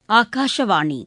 ஆகாஷவாணி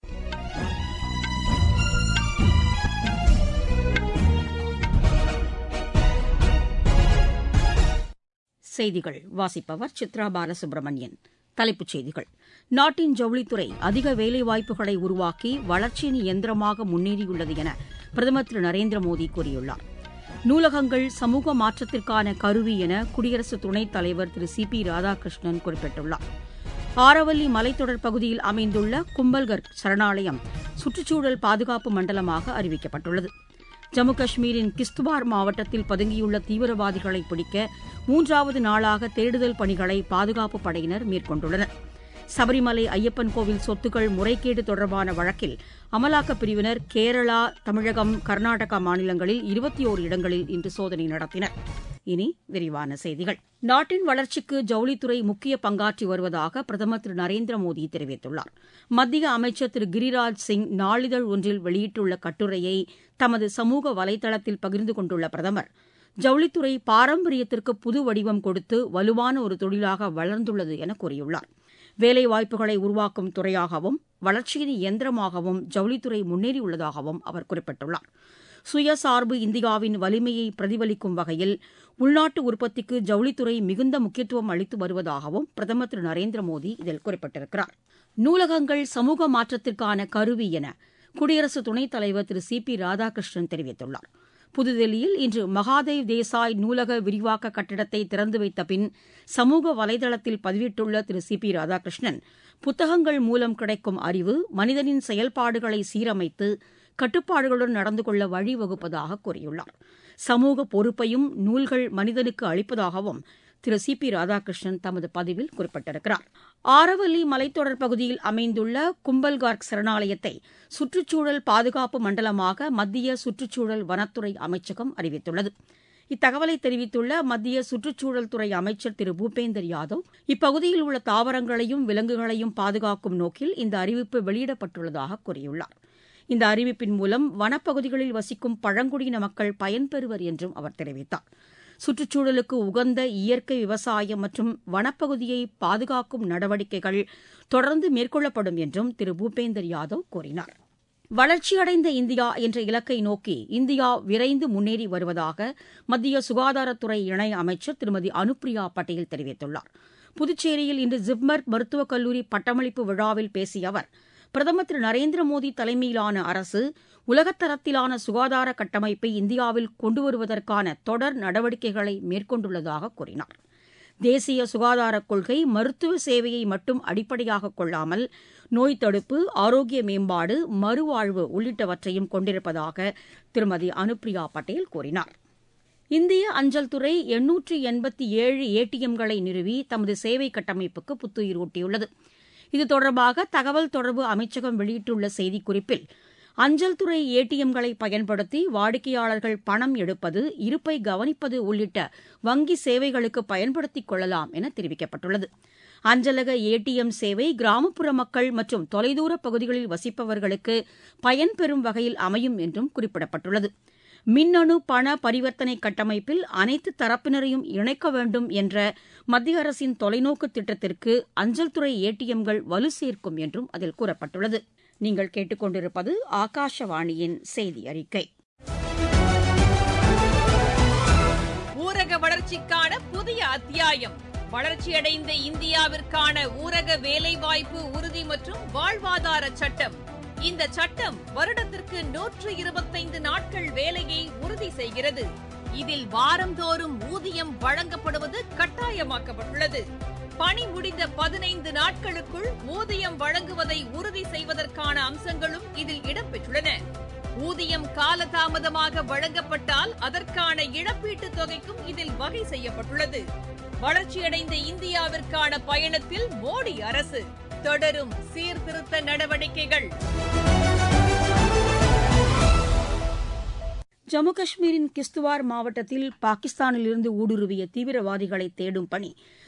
செய்திகள் வாசிப்பவர் சித்ரா பாலசுப்ரமணியன் தலைப்புச் செய்திகள் நாட்டின் ஜவுளித்துறை அதிக வேலைவாய்ப்புகளை உருவாக்கி வளர்ச்சியின் இயந்திரமாக முன்னேறியுள்ளது என பிரதமர் திரு நரேந்திர மோடி கூறியுள்ளார் நூலகங்கள் சமூக மாற்றத்திற்கான கருவி என குடியரசு துணைத் தலைவர் திரு சி பி ராதாகிருஷ்ணன் குறிப்பிட்டுள்ளார் ஆரவல்லி மலைத்தொடர் பகுதியில் அமைந்துள்ள கும்பல்கர் சரணாலயம் சுற்றுச்சூழல் பாதுகாப்பு மண்டலமாக அறிவிக்கப்பட்டுள்ளது ஜம்மு காஷ்மீரின் கிஸ்துவார் மாவட்டத்தில் பதுங்கியுள்ள தீவிரவாதிகளை பிடிக்க மூன்றாவது நாளாக தேடுதல் பணிகளை பாதுகாப்பு படையினர் மேற்கொண்டுள்ளனர் சபரிமலை ஐயப்பன் கோவில் சொத்துக்கள் முறைகேடு தொடர்பான வழக்கில் அமலாக்கப் பிரிவினர் கேரளா தமிழகம் கர்நாடகா மாநிலங்களில் இருபத்தி ஓரு இடங்களில் இன்று சோதனை நடத்தினர் இனி விரிவான செய்திகள் நாட்டின் வளர்ச்சிக்கு ஜவுளித்துறை முக்கிய பங்காற்றி வருவதாக பிரதமர் திரு நரேந்திர மோடி தெரிவித்துள்ளார் மத்திய அமைச்சர் திரு கிரிராஜ் சிங் நாளிதழ் ஒன்றில் வெளியிட்டுள்ள கட்டுரையை தமது சமூக வலைதளத்தில் பகிர்ந்து கொண்டுள்ள பிரதமர் ஜவுளித்துறை பாரம்பரியத்திற்கு புது வடிவம் கொடுத்து வலுவான ஒரு தொழிலாக வளர்ந்துள்ளது என கூறியுள்ளார் வேலைவாய்ப்புகளை உருவாக்கும் துறையாகவும் வளர்ச்சியின் இயந்திரமாகவும் ஜவுளித்துறை முன்னேறியுள்ளதாகவும் அவர் குறிப்பிட்டுள்ளார் சுயசார்பு இந்தியாவின் வலிமையை பிரதிபலிக்கும் வகையில் உள்நாட்டு உற்பத்திக்கு ஜவுளித்துறை மிகுந்த முக்கியத்துவம் அளித்து வருவதாகவும் பிரதமர் திரு நரேந்திர மோடி இதில் குறிப்பிட்டிருக்கிறார் நூலகங்கள் சமூக மாற்றத்திற்கான கருவி என குடியரசு துணைத் தலைவர் திரு சி பி ராதாகிருஷ்ணன் தெரிவித்துள்ளார் புதுதில்லியில் இன்று மகாதேவ் தேசாய் நூலக விரிவாக்க கட்டிடத்தை திறந்து வைத்த பின் சமூக வலைதளத்தில் பதிவிட்டுள்ள திரு சி பி ராதாகிருஷ்ணன் புத்தகங்கள் மூலம் கிடைக்கும் அறிவு மனிதனின் செயல்பாடுகளை சீரமைத்து கட்டுப்பாடுகளுடன் நடந்து கொள்ள வழிவகுப்பதாக கூறியுள்ளார் சமூக பொறுப்பையும் நூல்கள் மனிதனுக்கு அளிப்பதாகவும் திரு சி பி ராதாகிருஷ்ணன் தமது பதிவில் குறிப்பிட்டிருக்கிறார் ஆரவல்லி மலைத்தொடர் பகுதியில் அமைந்துள்ள கும்பல்கார்க் சரணாலயத்தை சுற்றுச்சூழல் பாதுகாப்பு மண்டலமாக மத்திய சுற்றுச்சூழல் வனத்துறை அமைச்சகம் அறிவித்துள்ளது இத்தகவலை தெரிவித்துள்ள மத்திய சுற்றுச்சூழல் துறை அமைச்சர் திரு பூபேந்தர் யாதவ் இப்பகுதியில் உள்ள தாவரங்களையும் விலங்குகளையும் பாதுகாக்கும் நோக்கில் இந்த அறிவிப்பு வெளியிடப்பட்டுள்ளதாக கூறியுள்ளார் இந்த அறிவிப்பின் மூலம் வனப்பகுதிகளில் வசிக்கும் பழங்குடியின மக்கள் பயன்பெறுவர் என்றும் அவர் தெரிவித்தார் சுற்றுச்சூழலுக்கு உகந்த இயற்கை விவசாயம் மற்றும் வனப்பகுதியை பாதுகாக்கும் நடவடிக்கைகள் தொடர்ந்து மேற்கொள்ளப்படும் என்றும் திரு பூபேந்தர் யாதவ் கூறினார் வளர்ச்சியடைந்த இந்தியா என்ற இலக்கை நோக்கி இந்தியா விரைந்து முன்னேறி வருவதாக மத்திய சுகாதாரத்துறை இணை அமைச்சர் திருமதி அனுப்பிரியா பட்டேல் தெரிவித்துள்ளார் புதுச்சேரியில் இன்று ஜிப்மர் மருத்துவக் கல்லூரி பட்டமளிப்பு விழாவில் பேசிய அவர் பிரதமர் திரு நரேந்திர மோடி தலைமையிலான அரசு உலகத்தரத்திலான சுகாதார கட்டமைப்பை இந்தியாவில் கொண்டு வருவதற்கான தொடர் நடவடிக்கைகளை மேற்கொண்டுள்ளதாக கூறினார் தேசிய சுகாதாரக் கொள்கை மருத்துவ சேவையை மட்டும் அடிப்படையாக கொள்ளாமல் நோய் தடுப்பு ஆரோக்கிய மேம்பாடு மறுவாழ்வு உள்ளிட்டவற்றையும் கொண்டிருப்பதாக திருமதி அனுப்பிரியா பட்டேல் கூறினார் இந்திய அஞ்சல் துறை எண்ணூற்று எண்பத்தி ஏழு ஏடிஎம்களை நிறுவி தமது சேவை கட்டமைப்புக்கு புத்துயிர் ஊட்டியுள்ளது இது தொடர்பாக தகவல் தொடர்பு அமைச்சகம் வெளியிட்டுள்ள செய்திக்குறிப்பில் அஞ்சல் துறை ஏடிஎம்களை பயன்படுத்தி வாடிக்கையாளர்கள் பணம் எடுப்பது இருப்பை கவனிப்பது உள்ளிட்ட வங்கி சேவைகளுக்கு பயன்படுத்திக் கொள்ளலாம் என தெரிவிக்கப்பட்டுள்ளது அஞ்சலக ஏடிஎம் சேவை கிராமப்புற மக்கள் மற்றும் தொலைதூர பகுதிகளில் வசிப்பவர்களுக்கு பயன்பெறும் வகையில் அமையும் என்றும் குறிப்பிடப்பட்டுள்ளது மின்னணு பண பரிவர்த்தனை கட்டமைப்பில் அனைத்து தரப்பினரையும் இணைக்க வேண்டும் என்ற மத்திய அரசின் தொலைநோக்கு திட்டத்திற்கு அஞ்சல் துறை ஏடிஎம்கள் வலு சேர்க்கும் என்றும் அதில் கூறப்பட்டுள்ளது நீங்கள் கேட்டுக்கொண்டிருப்பது ஆகாஷவாணியின் செய்தி அறிக்கை ஊரக வளர்ச்சிக்கான புதிய அத்தியாயம் வளர்ச்சியடைந்த இந்தியாவிற்கான ஊரக வேலைவாய்ப்பு உறுதி மற்றும் வாழ்வாதார சட்டம் இந்த சட்டம் வருடத்திற்கு நூற்று இருபத்தைந்து நாட்கள் வேலையை உறுதி செய்கிறது இதில் வாரந்தோறும் ஊதியம் வழங்கப்படுவது கட்டாயமாக்கப்பட்டுள்ளது பணி முடிந்த பதினைந்து நாட்களுக்குள் ஊதியம் வழங்குவதை உறுதி செய்வதற்கான அம்சங்களும் இதில் இடம்பெற்றுள்ளன ஊதியம் காலதாமதமாக வழங்கப்பட்டால் அதற்கான இழப்பீட்டுத் தொகைக்கும் இதில் வகை செய்யப்பட்டுள்ளது வளர்ச்சியடைந்த இந்தியாவிற்கான பயணத்தில் மோடி அரசு தொடரும் சீர்திருத்த நடவடிக்கைகள் ஜம்மு காஷ்மீரின் கிஸ்துவார் மாவட்டத்தில் பாகிஸ்தானிலிருந்து ஊடுருவிய தீவிரவாதிகளை தேடும் பணி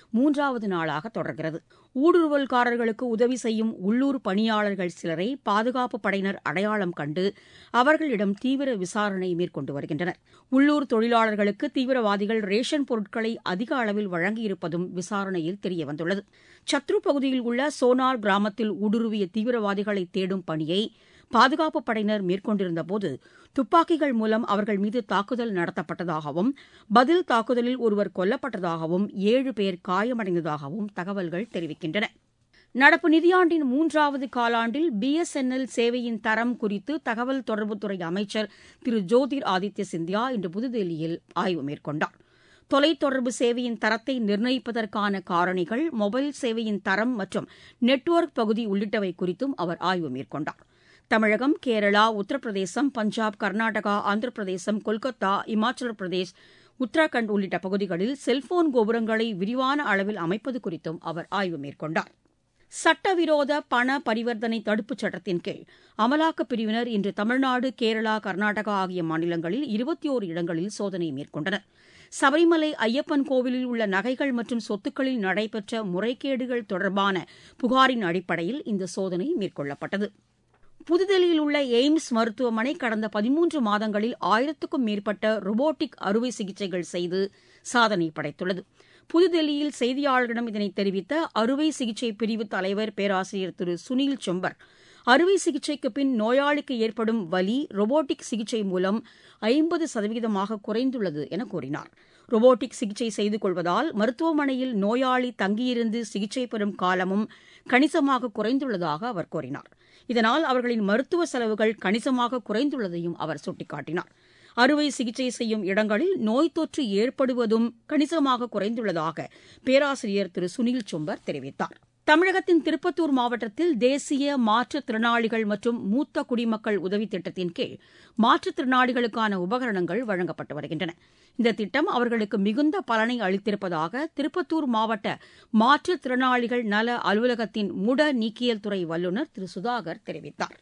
மூன்றாவது நாளாக தொடர்கிறது ஊடுருவல்காரர்களுக்கு உதவி செய்யும் உள்ளூர் பணியாளர்கள் சிலரை பாதுகாப்பு படையினர் அடையாளம் கண்டு அவர்களிடம் தீவிர விசாரணை மேற்கொண்டு வருகின்றனர் உள்ளூர் தொழிலாளர்களுக்கு தீவிரவாதிகள் ரேஷன் பொருட்களை அதிக அளவில் வழங்கியிருப்பதும் விசாரணையில் தெரியவந்துள்ளது சத்ரு பகுதியில் உள்ள சோனார் கிராமத்தில் ஊடுருவிய தீவிரவாதிகளை தேடும் பணியை பாதுகாப்பு படையினர் மேற்கொண்டிருந்தபோது துப்பாக்கிகள் மூலம் அவர்கள் மீது தாக்குதல் நடத்தப்பட்டதாகவும் பதில் தாக்குதலில் ஒருவர் கொல்லப்பட்டதாகவும் ஏழு பேர் காயமடைந்ததாகவும் தகவல்கள் தெரிவிக்கின்றன நடப்பு நிதியாண்டின் மூன்றாவது காலாண்டில் பிஎஸ்என்எல் சேவையின் தரம் குறித்து தகவல் தொடர்புத்துறை அமைச்சர் திரு ஜோதிர் ஆதித்ய சிந்தியா இன்று புதுதில்லியில் ஆய்வு மேற்கொண்டார் தொலைத்தொடர்பு சேவையின் தரத்தை நிர்ணயிப்பதற்கான காரணிகள் மொபைல் சேவையின் தரம் மற்றும் நெட்வொர்க் பகுதி உள்ளிட்டவை குறித்தும் அவர் ஆய்வு மேற்கொண்டார் தமிழகம் கேரளா உத்தரப்பிரதேசம் பஞ்சாப் கர்நாடகா ஆந்திர பிரதேசம் கொல்கத்தா இமாச்சல பிரதேஷ் உத்தராகண்ட் உள்ளிட்ட பகுதிகளில் செல்போன் கோபுரங்களை விரிவான அளவில் அமைப்பது குறித்தும் அவர் ஆய்வு மேற்கொண்டார் சட்டவிரோத பண பரிவர்த்தனை தடுப்புச் சட்டத்தின் கீழ் அமலாக்கப் பிரிவினர் இன்று தமிழ்நாடு கேரளா கர்நாடகா ஆகிய மாநிலங்களில் இருபத்தி ஓரு இடங்களில் சோதனை மேற்கொண்டனர் சபரிமலை ஐயப்பன் கோவிலில் உள்ள நகைகள் மற்றும் சொத்துக்களில் நடைபெற்ற முறைகேடுகள் தொடர்பான புகாரின் அடிப்படையில் இந்த சோதனை மேற்கொள்ளப்பட்டது புதுதில்லியில் உள்ள எய்ம்ஸ் மருத்துவமனை கடந்த பதிமூன்று மாதங்களில் ஆயிரத்துக்கும் மேற்பட்ட ரோபோட்டிக் அறுவை சிகிச்சைகள் செய்து சாதனை படைத்துள்ளது புதுதில்லியில் செய்தியாளர்களிடம் இதனை தெரிவித்த அறுவை சிகிச்சை பிரிவு தலைவர் பேராசிரியர் திரு சுனில் சொம்பர் அறுவை சிகிச்சைக்கு பின் நோயாளிக்கு ஏற்படும் வலி ரோபோட்டிக் சிகிச்சை மூலம் ஐம்பது சதவீதமாக குறைந்துள்ளது என கூறினார் ரோபோட்டிக் சிகிச்சை செய்து கொள்வதால் மருத்துவமனையில் நோயாளி தங்கியிருந்து சிகிச்சை பெறும் காலமும் கணிசமாக குறைந்துள்ளதாக அவர் கூறினார் இதனால் அவர்களின் மருத்துவ செலவுகள் கணிசமாக குறைந்துள்ளதையும் அவர் சுட்டிக்காட்டினார் அறுவை சிகிச்சை செய்யும் இடங்களில் நோய் தொற்று ஏற்படுவதும் கணிசமாக குறைந்துள்ளதாக பேராசிரியர் திரு சுனில் சொம்பர் தெரிவித்தார் தமிழகத்தின் திருப்பத்தூர் மாவட்டத்தில் தேசிய மாற்றுத்திறனாளிகள் மற்றும் மூத்த குடிமக்கள் உதவித் திட்டத்தின் கீழ் மாற்றுத்திறனாளிகளுக்கான உபகரணங்கள் வழங்கப்பட்டு வருகின்றன இந்த திட்டம் அவர்களுக்கு மிகுந்த பலனை அளித்திருப்பதாக திருப்பத்தூர் மாவட்ட மாற்றுத்திறனாளிகள் நல அலுவலகத்தின் முட நீக்கியல் துறை வல்லுநர் திரு சுதாகர் தெரிவித்தார்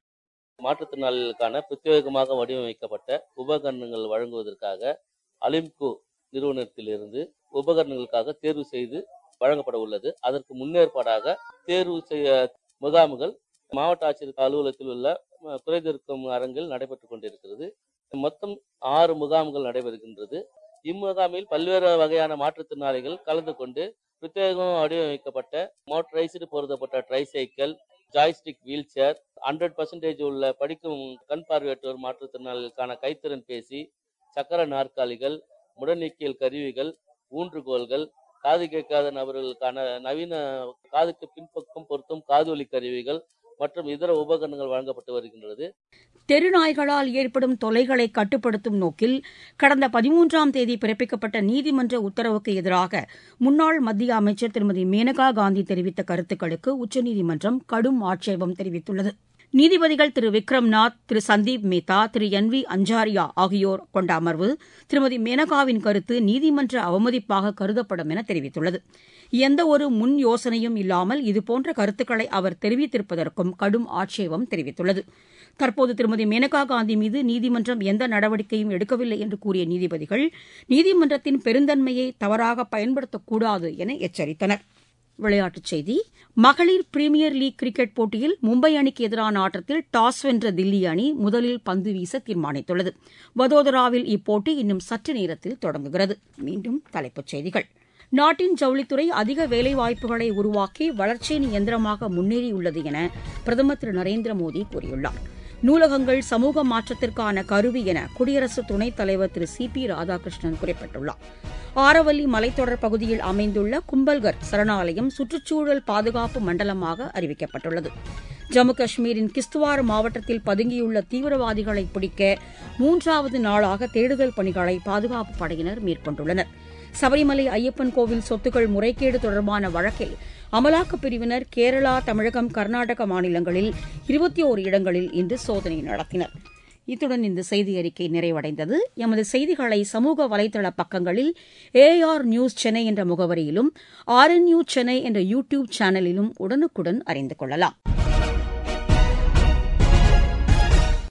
மாற்றுத்திறனாளிகளுக்கான பிரத்யேகமாக வடிவமைக்கப்பட்ட உபகரணங்கள் வழங்குவதற்காக அலிம்கோ நிறுவனத்திலிருந்து உபகரணங்களுக்காக தேர்வு செய்து வழங்கப்பட உள்ளது அதற்கு முன்னேற்பாடாக தேர்வு செய்ய முகாம்கள் மாவட்ட ஆட்சியர் அலுவலகத்தில் உள்ள குறைதீர்க்கும் அரங்கில் நடைபெற்றுக் கொண்டிருக்கிறது மொத்தம் ஆறு முகாம்கள் நடைபெறுகின்றது இம்முகாமில் பல்வேறு வகையான மாற்றுத்திறனாளிகள் கலந்து கொண்டு பிரத்யேகம் வடிவமைக்கப்பட்ட மோட்டரைஸ்டு பொருத்தப்பட்ட tricycle joystick wheelchair hundred percentage உள்ள படிக்கும் கண் பார்வையற்றோர் மாற்றுத்திறனாளிகளுக்கான கைத்திறன் பேசி சக்கர நாற்காலிகள் முடநீக்கியல் கருவிகள் ஊன்றுகோல்கள் காது கேட்காத நபர்களுக்கான நவீன காதுக்கு பின்பக்கம் பொருத்தும் காதொலி கருவிகள் மற்றும் இதர உபகரணங்கள் வழங்கப்பட்டு வருகின்றது தெருநாய்களால் ஏற்படும் தொல்லைகளை கட்டுப்படுத்தும் நோக்கில் கடந்த பதிமூன்றாம் தேதி பிறப்பிக்கப்பட்ட நீதிமன்ற உத்தரவுக்கு எதிராக முன்னாள் மத்திய அமைச்சர் திருமதி மேனகா காந்தி தெரிவித்த கருத்துக்களுக்கு உச்சநீதிமன்றம் கடும் ஆட்சேபம் தெரிவித்துள்ளது நீதிபதிகள் திரு விக்ரம்நாத் திரு சந்தீப் மேத்தா திரு என் வி அஞ்சாரியா ஆகியோர் கொண்ட அமர்வு திருமதி மேனகாவின் கருத்து நீதிமன்ற அவமதிப்பாக கருதப்படும் என தெரிவித்துள்ளது எந்தவொரு முன் யோசனையும் இல்லாமல் இதுபோன்ற கருத்துக்களை அவர் தெரிவித்திருப்பதற்கும் கடும் ஆட்சேபம் தெரிவித்துள்ளது தற்போது திருமதி மேனகா காந்தி மீது நீதிமன்றம் எந்த நடவடிக்கையும் எடுக்கவில்லை என்று கூறிய நீதிபதிகள் நீதிமன்றத்தின் பெருந்தன்மையை தவறாக பயன்படுத்தக்கூடாது என எச்சரித்தனர் விளையாட்டுச் செய்தி மகளிர் பிரீமியர் லீக் கிரிக்கெட் போட்டியில் மும்பை அணிக்கு எதிரான ஆட்டத்தில் டாஸ் வென்ற தில்லி அணி முதலில் பந்து வீச தீர்மானித்துள்ளது வதோதராவில் இப்போட்டி இன்னும் சற்று நேரத்தில் தொடங்குகிறது மீண்டும் தலைப்புச் செய்திகள் நாட்டின் ஜவுளித்துறை அதிக வேலைவாய்ப்புகளை உருவாக்கி வளர்ச்சியின் இயந்திரமாக முன்னேறியுள்ளது என பிரதமர் திரு நரேந்திர மோடி கூறியுள்ளார் நூலகங்கள் சமூக மாற்றத்திற்கான கருவி என குடியரசு துணைத் தலைவர் திரு சி பி ராதாகிருஷ்ணன் குறிப்பிட்டுள்ளார் ஆரவல்லி மலைத்தொடர் பகுதியில் அமைந்துள்ள கும்பல்கர் சரணாலயம் சுற்றுச்சூழல் பாதுகாப்பு மண்டலமாக அறிவிக்கப்பட்டுள்ளது ஜம்மு காஷ்மீரின் கிஸ்துவார் மாவட்டத்தில் பதுங்கியுள்ள தீவிரவாதிகளை பிடிக்க மூன்றாவது நாளாக தேடுதல் பணிகளை பாதுகாப்பு படையினர் மேற்கொண்டுள்ளனர் சபரிமலை ஐயப்பன் கோவில் சொத்துக்கள் முறைகேடு தொடர்பான வழக்கில் அமலாக்கப் பிரிவினர் கேரளா தமிழகம் கர்நாடக மாநிலங்களில் இருபத்தி ஓரு இடங்களில் இன்று சோதனை நடத்தினர் இத்துடன் இந்த செய்தி அறிக்கை நிறைவடைந்தது எமது செய்திகளை சமூக வலைதள பக்கங்களில் ஏஆர் நியூஸ் சென்னை என்ற முகவரியிலும் ஆர்என்யூ சென்னை என்ற யூ டியூப் சேனலிலும் உடனுக்குடன் அறிந்து கொள்ளலாம்